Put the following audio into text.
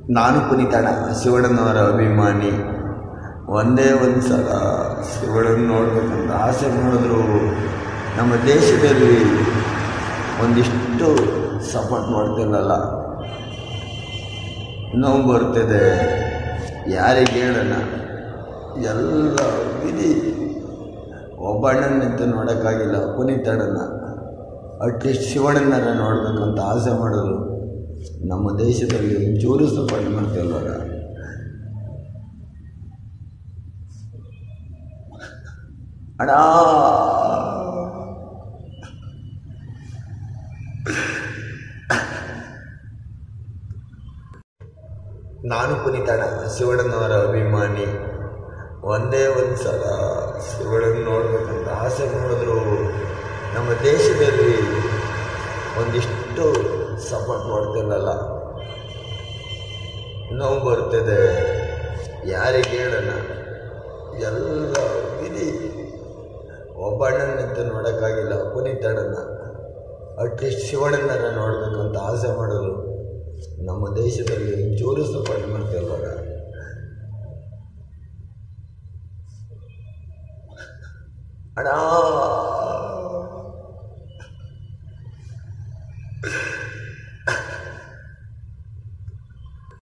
ನಾನು ಪುನೀತಣ್ಣ ಶಿವಣ್ಣನವರ ಅಭಿಮಾನಿ ಒಂದೇ ಒಂದು ಸಲ ಶಿವಣ್ಣನ ನೋಡ್ಬೇಕಂತ ಆಸೆ ಮಾಡಿದ್ರು ನಮ್ಮ ದೇಶದಲ್ಲಿ ಒಂದಿಷ್ಟು ಸಪೋರ್ಟ್ ಮಾಡ್ತಿಲ್ಲಲ್ಲ ನೋವು ಬರ್ತಿದೆ ಯಾರಿಗೆ ಹೇಳೋಣ ಎಲ್ಲ ವಿಧಿ ಒಬ್ಬ ಅಣ್ಣನಿಂತ ನೋಡೋಕ್ಕಾಗಿಲ್ಲ ಪುನೀತಣ್ಣನ ಅಟ್ಲೀಸ್ಟ್ ಶಿವಣ್ಣನರ ನೋಡ್ಬೇಕಂತ ಆಸೆ ಮಾಡಿದ್ರು ನಮ್ಮ ದೇಶದಲ್ಲಿ ಒಂಚೂರು ಸಪೋರ್ಟ್ ಮಾಡ್ತಿಲ್ವಲ್ಲ ಅಣ್ಣ ನಾನು ಪುನೀತಣ್ಣ ಶಿವಣ್ಣನವರ ಅಭಿಮಾನಿ ಒಂದೇ ಒಂದು ಸಲ ಶಿವಣ್ಣನ ನೋಡ್ಬೇಕಂತ ಆಸೆ ಮಾಡಿದ್ರು ನಮ್ಮ ದೇಶದಲ್ಲಿ ಒಂದಿಷ್ಟು ಸಪೋರ್ಟ್ ಮಾಡ್ತಿಲ್ಲಲ್ಲ ನೋವು ಬರ್ತಿದೆ ಯಾರಿಗೆ ಹೇಳೋಣ ಎಲ್ಲ ವಿಧಿ ಒಬ್ಬ ಅಣ್ಣನಿಂತ ನೋಡೋಕ್ಕಾಗಿಲ್ಲ ಪುನೀತಣ್ಣನ ಅಟ್ಲೀಸ್ಟ್ ಶಿವಣ್ಣನರ ನೋಡ್ಬೇಕಂತ ಆಸೆ ಮಾಡಿದ್ರು ನಮ್ಮ ದೇಶದಲ್ಲಿ ಒಂಚೂರು ಸಪೋರ್ಟ್ ಮಾಡ್ತಿಲ್ವಲ್ಲ ಅಣ್ಣ